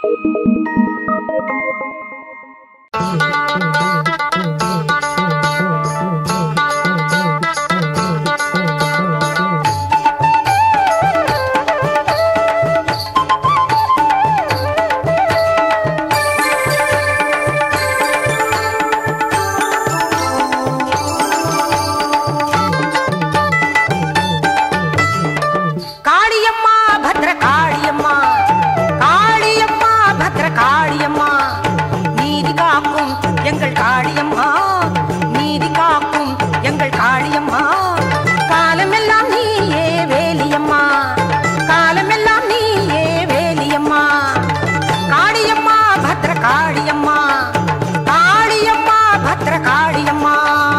காளியம்மா பத்ர காளியம்மா காளியம்மா பத்ர காளியம்மா நீதி காக்கும் எங்கள் காளியம்மா நீதி காக்கும் எங்கள் காளியம்மா காலமெல்லாம் நீயே வேலியம்மா காலமெல்லாம் நீயே வேலியம்மா காளியம்மா பத்ர காளியம்மா காளியம்மா பத்ர காளியம்மா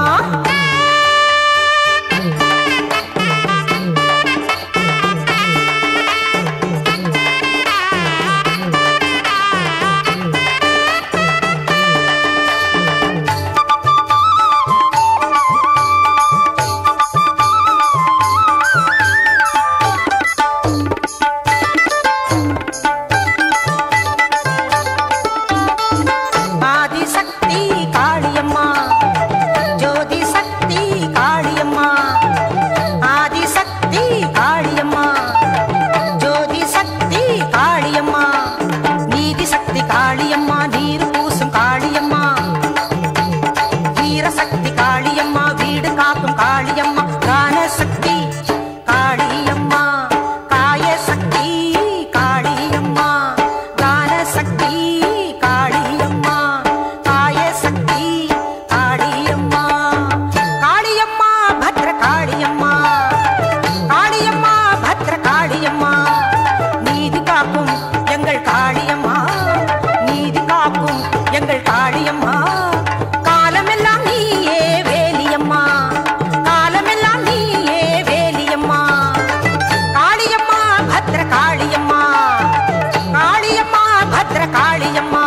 ஆதிசக்தி காளியம்மா ஜோதி சக்தி காளியம்மா ஆதிசக்தி காளியம்மா ஜோதி சக்தி காளியம்மா நீதி சக்தி காளியம்மா நீர் பூசும் காளியம்மா வீரசக்தி காளியம்மா வீடு காக்கும் காளியம்மா கான சக்தி காளியம்மா காய சக்தி காளியம்மா கான சக்தி காளியம்மா காய சக்தி காளியம்மா காளியம்மா பத்ர காளியம்மா காளியம்மா பத்ர காளியம்மா நீதி காக்கும் எங்கள் காளியம்மா நீதி காக்கும் எங்கள் காளியம்மா காலமெல்லாம் நீயே வேலியம்மா காலமெல்லாம் நீயே வேலியம்மா காளியம்மா பத்ர காளியம்மா காளியம்மா பத்ர காளியம்மா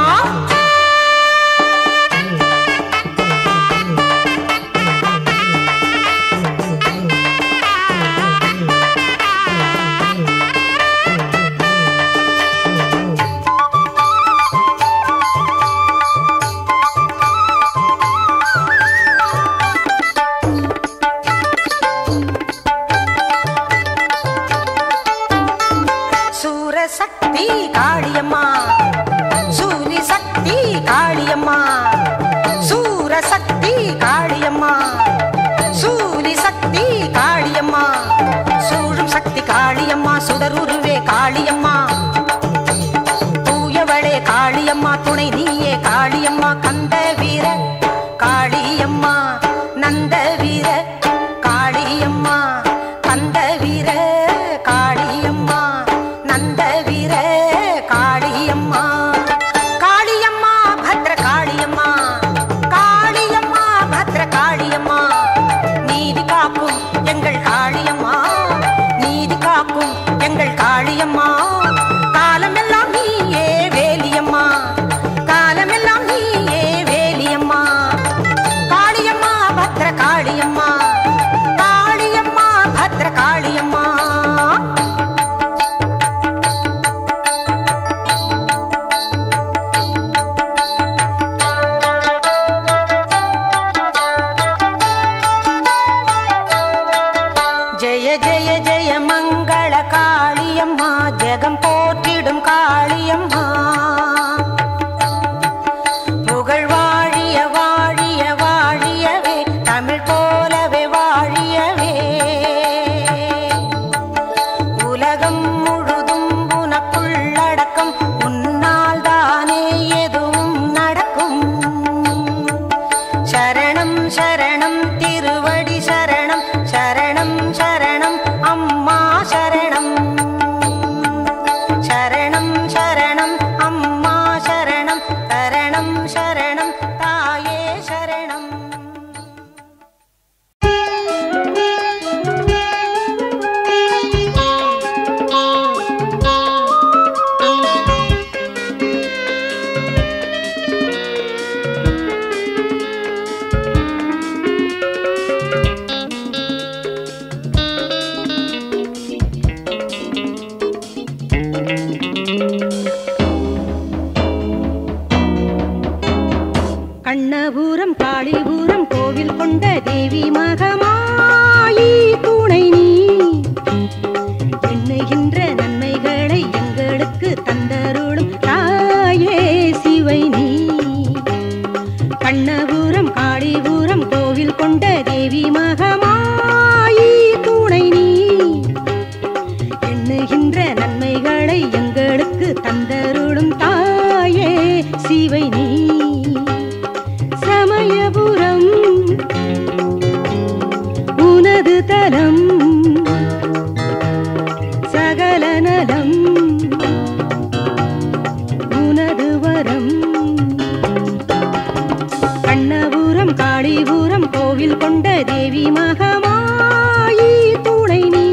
சூரசக்தி காளியம்மா சூரி சக்தி காளியம்மா சூரசக்தி காளியம்மா சூரி சக்தி காளியம்மா சூழும் சக்தி காளியம்மா சுடருருவே காளியம்மா தூயவளே காளியம்மா துணை நீயே காளியம்மா கந்த வீர காளியம்மா நந்த வீர காளியம்மா கந்த வீர காளியம்மா நந்த வீர காளியம்மா காளியம்மா பத்ர காளியம்மா காளியம்மா பத்ர காளியம்மா நீதி காக்கும் எங்கள் காளியம்மா நீதி காக்கும் எங்கள் காளியம்மா காலமெல்லாம் நீயே வேலியம்மா கண்ணபுரம் காளிபுரம் கோவில் கொண்ட தேவி மகமாயி துணை நீ எண்ணுகின்ற நன்மைகளை எங்களுக்கு தந்தருளும் தாயே சிவை நீ கண்ணபுரம் காளிபுரம் கோவில் கொண்ட தேவி மகமாயி துணை நீ எண்ணுகின்ற நன்மைகளை எங்களுக்கு தந்தருளும் தாயே சிவை நீ சமயபுரம் உனது தலம் சகல நலம் உனது வரம் கண்ணபுரம் காளிபுரம் கோவில் கொண்ட தேவி மகமாயி துணை நீ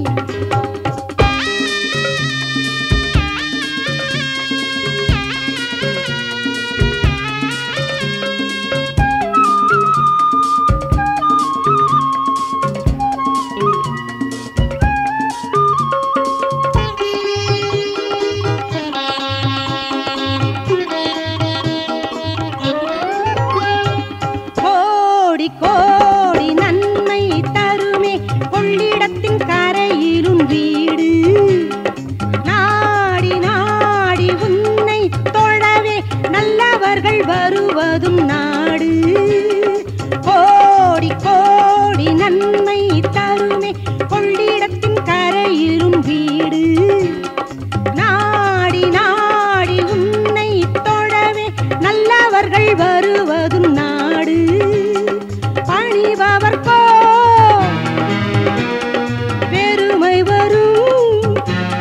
கோடி கோடி நன்மை தருமே கொள்ளிடத்தின் கரையிலும் வீடு நாடி நாடி உன்னை தொழவே நல்லவர்கள் வருவதும் நாடு கோடி கோடி நன்மை தருமே கொள்ளிடத்தின் கரையிலும் வீடு நாடி நாடி உன்னை தொழவே நல்லவர்கள் வருவதும் நாடு பணிபவர்கோ பெருமை வரும்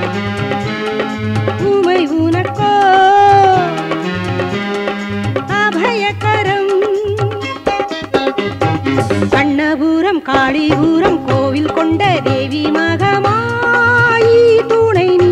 உமை உனக்கோ அபயகரம் கண்ணபுரம் காளிபுரம் கோவில் கொண்ட தேவி மகமாயி துணை நீ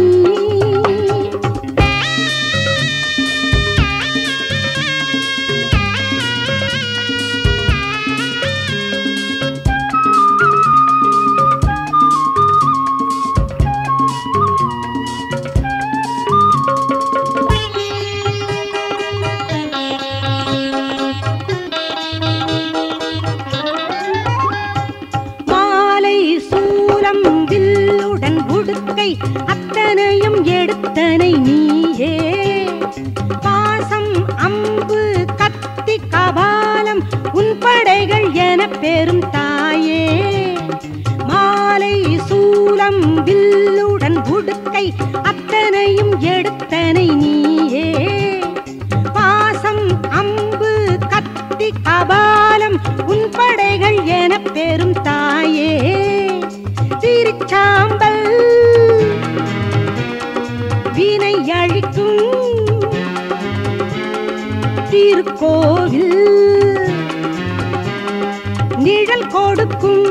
மாலை சூலம் வில்லுடன் உடுக்கை அத்தனையும் எடுத்தனை நீயே பாசம் அம்பு கத்தி கபாலம் உன் படைகள் என பெரும் தாயே மாலை சூலம் வில்லுடன் உடுக்கை அத்தனையும் எடுத்தனை நீயே பாசம் அம்பு கத்தி கபாலம் உன் படைகள் என பெரும் தாயே திருச்சாம்பல் வினை அழிக்கும் திருக்கோவில் நிழல் கொடுக்கும்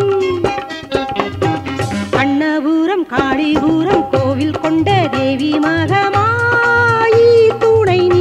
கண்ணபுரம் காளிபுரம் கோவில் கொண்ட தேவி மகமாயி துணை நீ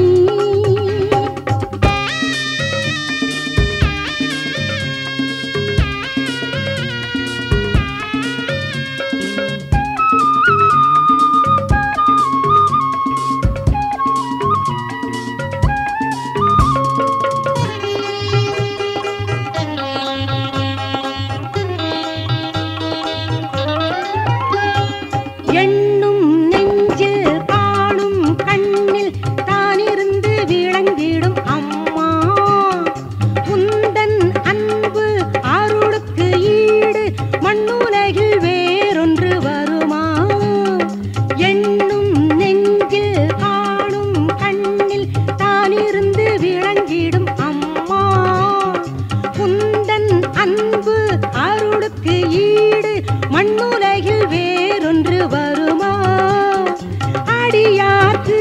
எண்ணும் நெஞ்சில் காணும் கண்ணில் தானிருந்து விளங்கிடும் அம்மா உந்தன் அன்பு அருளுக்கு ஈடு மண்ணுலகில் வேறொன்று வருமா எண்ணும் நெஞ்சில் காணும் கண்ணில் தானிருந்து விளங்கிடும் அம்மா உந்தன் அன்பு அருளுக்கு ஈடு மண்ணுலகில் வேறொன்று வருமா அடியாக்கு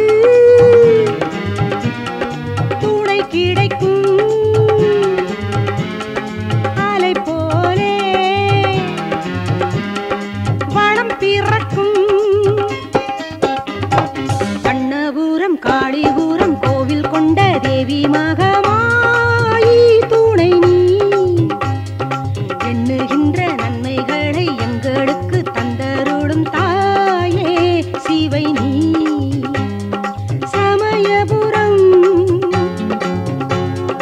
துணை கிடைக்கும் அலை போலே வளம் பிறக்கும் கண்ணபுரம் காளிபுரம் கோவில் கொண்ட தேவி மகமாயி துணை நீ எண்ணுகின்ற நன்மைகளை எங்களுக்கு தந்தருளும் தாயே சிவை நீ சமயபுரம்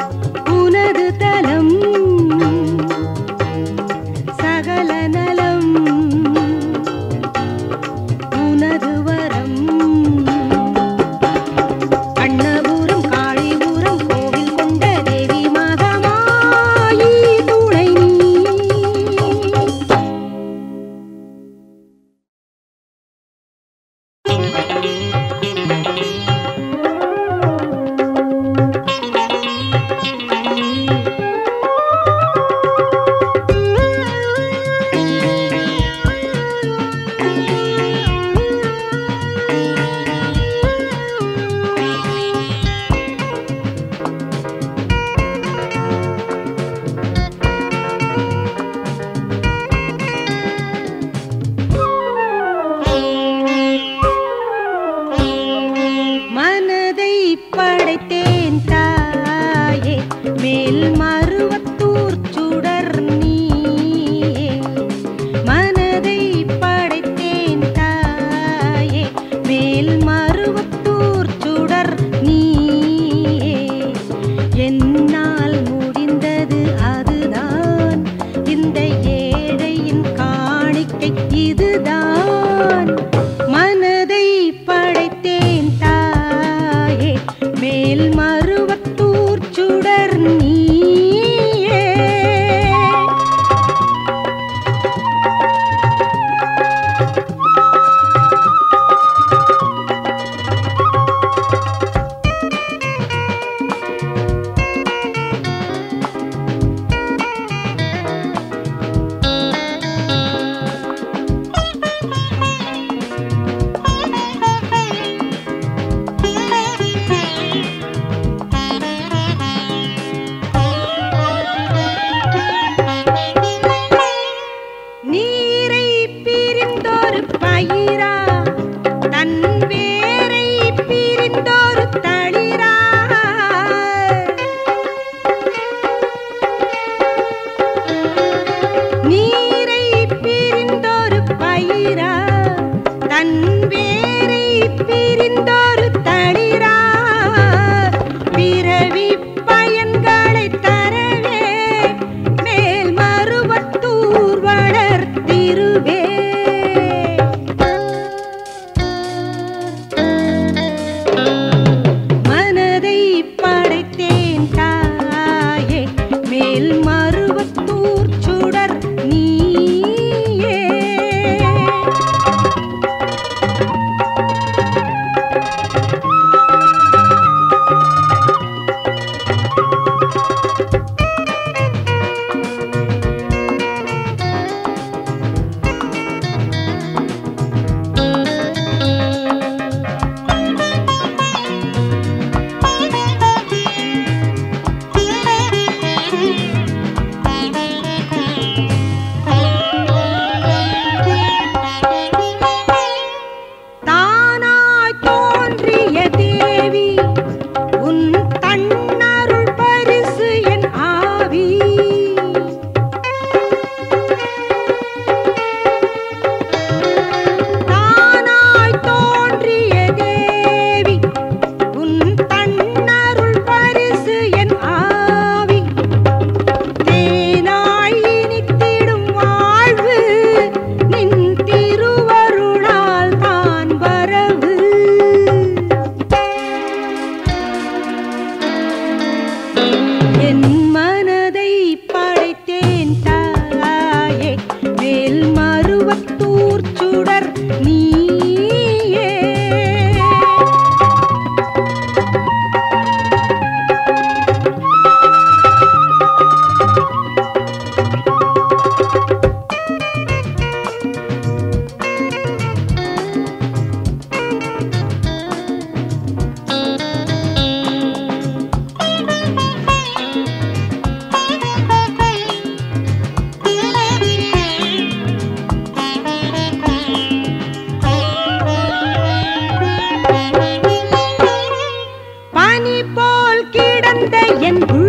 படைத்தேன் தாயே மேல் மருவத்தூர் சுடர் நீயே மனதை படைத்தேன் தாயே மேல் மருவத்தூர் சுடர் நீயே என்னால் முடிந்தது அதுதான் இந்த ஏழையின் காணிக்கை இதுதான் மனதை படைத்தேன் தாயே மேல் மருவத்தூர் சுடர் நீயே நீரை பிரிந்தொரு பயிரா தன் வேரை பிரிந்தொரு தளிரா நீரை பிரிந்தொரு பயிரா தன் வேரை பிரிந்தொரு தளிரா பிறவி பயன்களை தரவே மேல் மருவத்தூர் வளர் திருவே மனதை படைத்தேன் தாயே மேல் மருவத்தூர் சுடர் நீயே தானாய் தோன்றிய தேவி உன் தன்னருள் பரிசு என் ஆவி தானாய் தோன்றிய தேவி உன் தன்னருள் பரிசு என் ஆவி தேனாய் இனித்திடும் வாழ்வு நின் திருவருளால் தான் வரவு என் மனதை படைத்தேன் தாயே மேல் மருவத்தூர் சுடர் நீயே பனி போல் கிடந்த என்